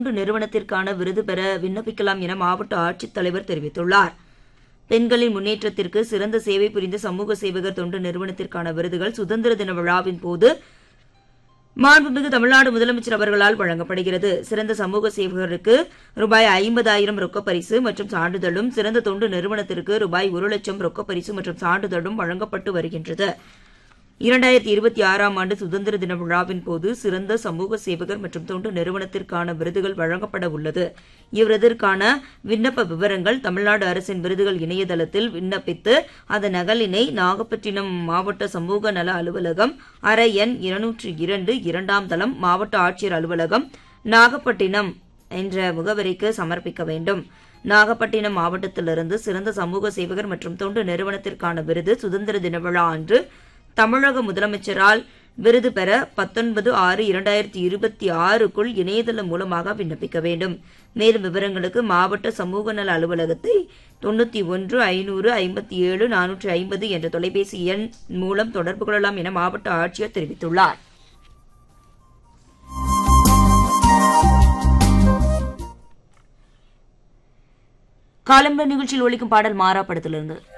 தொண்டு நிறுவனத்திற்கான விருது பெற விண்ணப்பிக்கலாம் என மாவட்ட ஆட்சித்தலைவர் தெரிவித்துள்ளார் பெண்களின் முன்னேற்றத்திற்கு சிறந்த சேவை புரிந்த சமூக சேவகர் தொண்டு நிறுவனத்திற்கான விருதுகள் சுதந்திர தின விழாவின் போது மாண்புமிகு தமிழ்நாடு முதலமைச்சர் அவர்களால் வழங்கப்படுகிறது சிறந்த சமூக சேவகருக்கு ரூபாய் ஐம்பதாயிரம் ரொக்க பரிசு மற்றும் சான்றிதழும் சிறந்த தொண்டு நிறுவனத்திற்கு ரூபாய் ஒரு லட்சம் ரொக்க பரிசு மற்றும் சான்றிதழும் வழங்கப்பட்டு வருகின்றது இரண்டாயிரத்தி இருபத்தி ஆறாம் ஆண்டு சுதந்திர தின விழாவின் போது சிறந்த சமூக சேவகர் மற்றும் தொண்டு நிறுவனத்திற்கான விருதுகள் வழங்கப்பட உள்ளது இவ்விருதிற்கான விண்ணப்ப விவரங்கள் தமிழ்நாடு அரசின் விருதுகள் இணையதளத்தில் விண்ணப்பித்து அதன் நகலினை நாகப்பட்டினம் மாவட்ட சமூக நல அலுவலகம் அறை எண் இருநூற்று இரண்டு இரண்டாம் தளம் மாவட்ட ஆட்சியர் அலுவலகம் நாகப்பட்டினம் என்ற முகவரிக்கு சமர்ப்பிக்க வேண்டும் நாகப்பட்டினம் மாவட்டத்திலிருந்து சிறந்த சமூக சேவகர் மற்றும் தொண்டு நிறுவனத்திற்கான விருது சுதந்திர தின விழா அன்று தமிழக முதலமைச்சரால் விருது பெற பத்தொன்பது ஆறு இரண்டாயிரத்தி இருபத்தி ஆறுக்குள் இணையதளம் மூலமாக விண்ணப்பிக்க வேண்டும் மேலும் விவரங்களுக்கு மாவட்ட சமூக நல அலுவலகத்தை தொண்ணூத்தி ஒன்று ஐநூறு ஐம்பத்தி ஏழு நானூற்று ஐம்பது என்ற தொலைபேசி எண் மூலம் தொடர்பு கொள்ளலாம் என மாவட்ட ஆட்சியர் தெரிவித்துள்ளார் காலம்பர நிகழ்ச்சியில் ஒழிக்கும் பாடல் மாறா படத்திலிருந்து